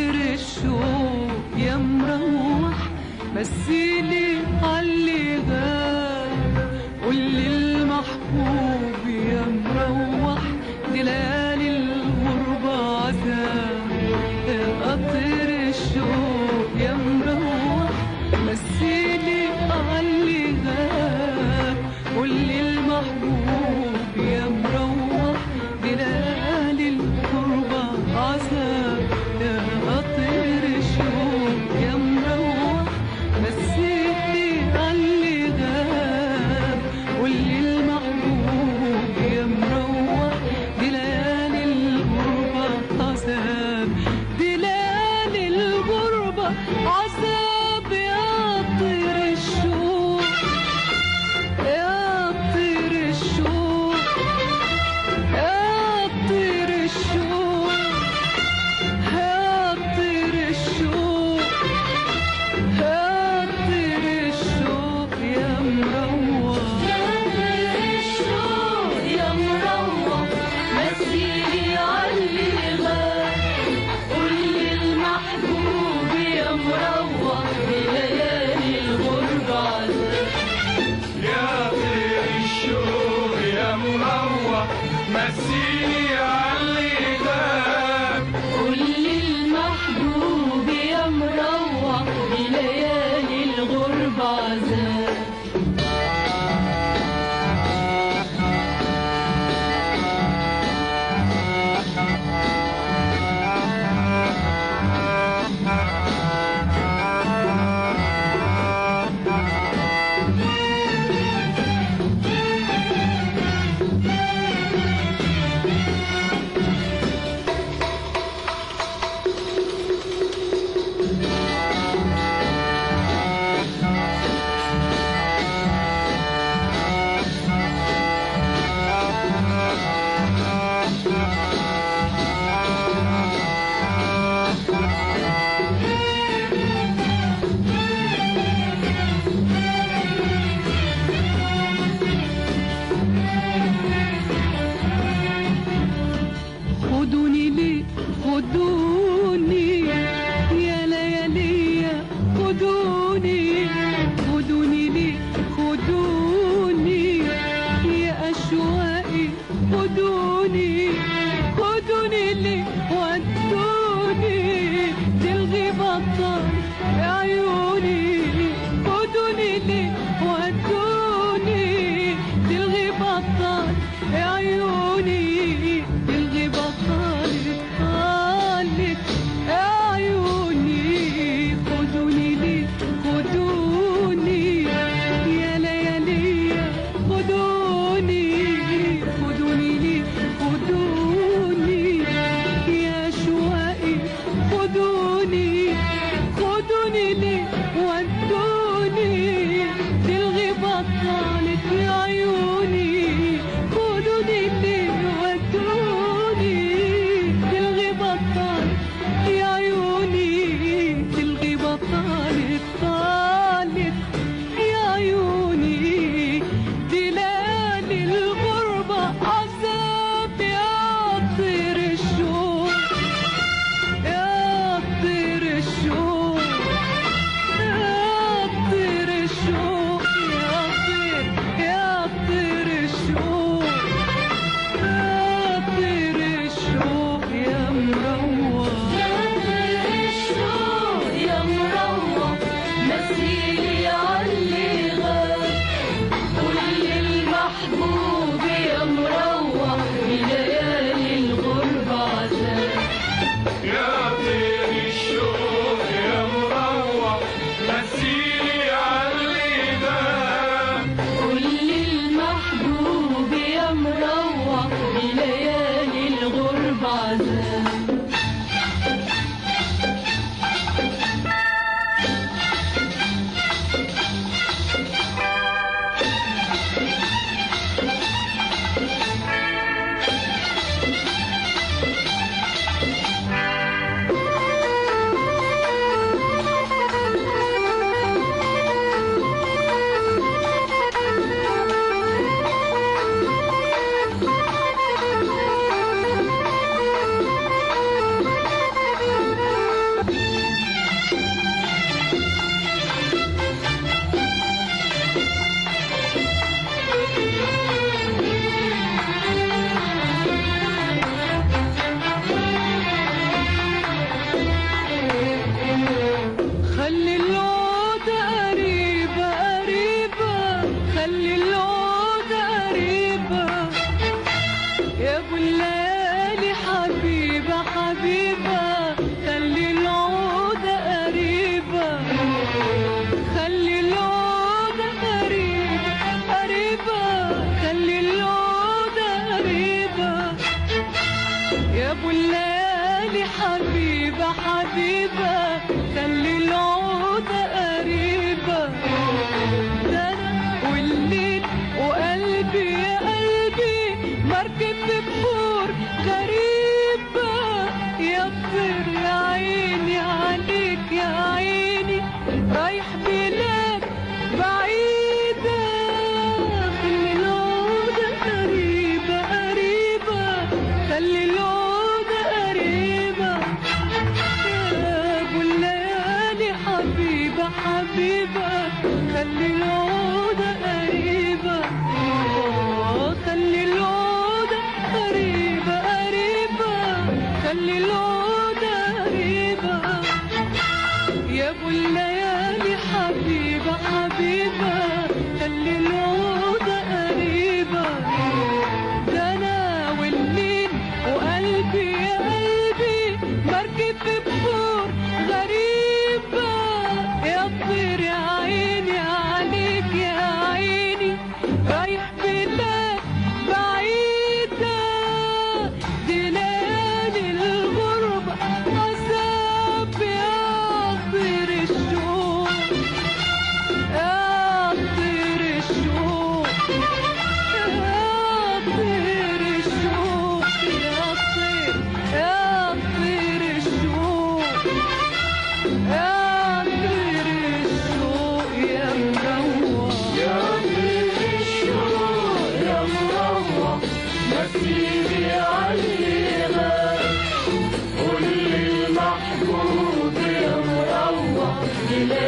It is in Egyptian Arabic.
طير الشوق يا مروح مثلي عاللي غاب قولي المحبوب يا مروح دي ليالي الغربة عذاب يا طير الشوق يا مروح مثلي عاللي غاب قولي المحبوب يا مروح دي ليالي الغربة عذاب يا طير الشوق يا مروح مثلي عاللي غاب قولي المحبوب يا مروح دي ليالي الغربة عذاب دي ليالي الغربة عذاب يا طير الشوق يا طير الشوق يا طير الشوق يا طير الشوق يا طير الشوق يا مروح الشوق يا مروح مسيري عاللي غاب قولي المحبوب يا مروح بليالي الغربة عذاب يا طير الشوق يا مروح مسيني عاللي غاب قولي المحبوب يا مروح بليالي الغربة عذاب خدوني ليه خدوني يا ليالي خدوني خدوني ليه خدوني يا أشواقي خدوني خدوني ليه ودوني تلغي بطل يا عيوني خدوني ليه ودوني تلغي بطل يا عيوني تلغي بطل طالت يا عيوني خدوني ليه خدوني يا ليالي خدوني خدوني ليه خدوني يا شوقي خدوني خدوني ليه ودوني تلغي بطلت يا عيوني خدوني ليه ودوني تلغي بطلت يا عيوني تلغي بطلت طالت يا عيوني دلالي الغربة عذاب يا طير الشوق يا طير الشوق يا حبيبة خلي العودة قريبة آه، خلي العودة قريبة قريبة خلي العودة قريبة يا ابو الليالي حبيبة حبيبة خلي العودة قريبة ده انا والليل وقلبي يا قلبي مركب في بحور غريبة يا طير يا عيني عليك يا عيني رايح بلاد بعيدة دي ليالي الغربة عذاب يا طير الشوق يا طير الشوق يا طير الشوق يا طير يا طير الشوق يا طير الشوق يا مروح يا طير الشوق يا مروح نسيني علي غاب قول للمحبوب يا مروح